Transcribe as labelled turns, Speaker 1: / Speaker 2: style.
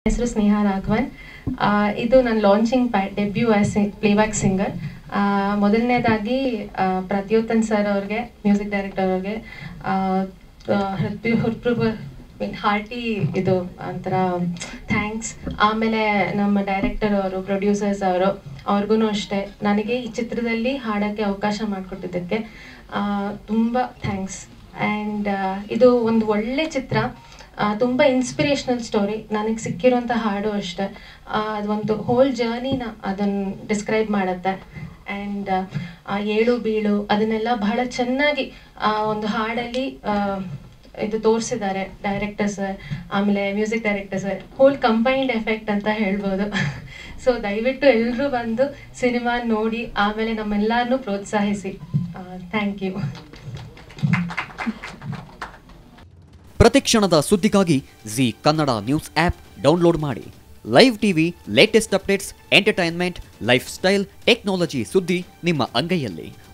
Speaker 1: ಹೆಸರು ಸ್ನೇಹ ರಾಘವನ್ ಆ, ಇದು ನನ್ನ ಲಾಂಚಿಂಗ್ ಪ್ಯಾ ಡೆಬ್ಯೂ ಆಸ್ ಪ್ಲೇಬ್ಯಾಕ್ ಸಿಂಗರ್ ಮೊದಲನೇದಾಗಿ ಪ್ರತ್ಯೋತ್ತನ್ ಸರ್ ಅವ್ರಿಗೆ ಮ್ಯೂಸಿಕ್ ಡೈರೆಕ್ಟರ್ ಅವ್ರಿಗೆ ಹೃತ್ಪೂರ್ವ ಮೀನ್ ಹಾರ್ಟಿ ಇದು ಒಂಥರ ಥ್ಯಾಂಕ್ಸ್ ಆಮೇಲೆ ನಮ್ಮ ಡೈರೆಕ್ಟರ್ ಅವರು ಪ್ರೊಡ್ಯೂಸರ್ಸ್ ಅವರು ಅವ್ರಿಗೂ ಅಷ್ಟೇ ನನಗೆ ಈ ಚಿತ್ರದಲ್ಲಿ ಹಾಡೋಕ್ಕೆ ಅವಕಾಶ ಮಾಡಿಕೊಟ್ಟಿದ್ದಕ್ಕೆ ತುಂಬ ಥ್ಯಾಂಕ್ಸ್ ಆ್ಯಂಡ್ ಇದು ಒಂದು ಒಳ್ಳೆ ಚಿತ್ರ ಆ, ತುಂಬ ಇನ್ಸ್ಪಿರೇಷನಲ್ ಸ್ಟೋರಿ ನನಗೆ ಸಿಕ್ಕಿರೋಂಥ ಹಾಡು ಅಷ್ಟೇ ಆ, ಅದೊಂದು ಹೋಲ್ ಜರ್ನಿನ ಅದನ್ನು ಡಿಸ್ಕ್ರೈಬ್ ಮಾಡುತ್ತೆ ಆ್ಯಂಡ್ ಏಳು ಬೀಳು ಅದನ್ನೆಲ್ಲ ಬಹಳ ಚೆನ್ನಾಗಿ ಆ ಒಂದು ಹಾಡಲ್ಲಿ ಆ, ಇದು ತೋರಿಸಿದ್ದಾರೆ ಡೈರೆಕ್ಟರ್ ಸರ್ ಆಮೇಲೆ music director sir whole combined effect ಅಂತ ಹೇಳ್ಬೋದು ಸೊ ದಯವಿಟ್ಟು ಎಲ್ಲರೂ ಬಂದು ಸಿನಿಮಾ ನೋಡಿ ಆಮೇಲೆ ನಮ್ಮೆಲ್ಲರನ್ನೂ ಪ್ರೋತ್ಸಾಹಿಸಿ ಥ್ಯಾಂಕ್ ಯು
Speaker 2: ಪ್ರತಿಕ್ಷಣದ ಸುದ್ದಿಗಾಗಿ Zee Kannada news app download ಮಾಡಿ live TV latest updates entertainment lifestyle technology ಸುದ್ದಿ ನಿಮ್ಮ ಅಂಗೈಯಲ್ಲಿ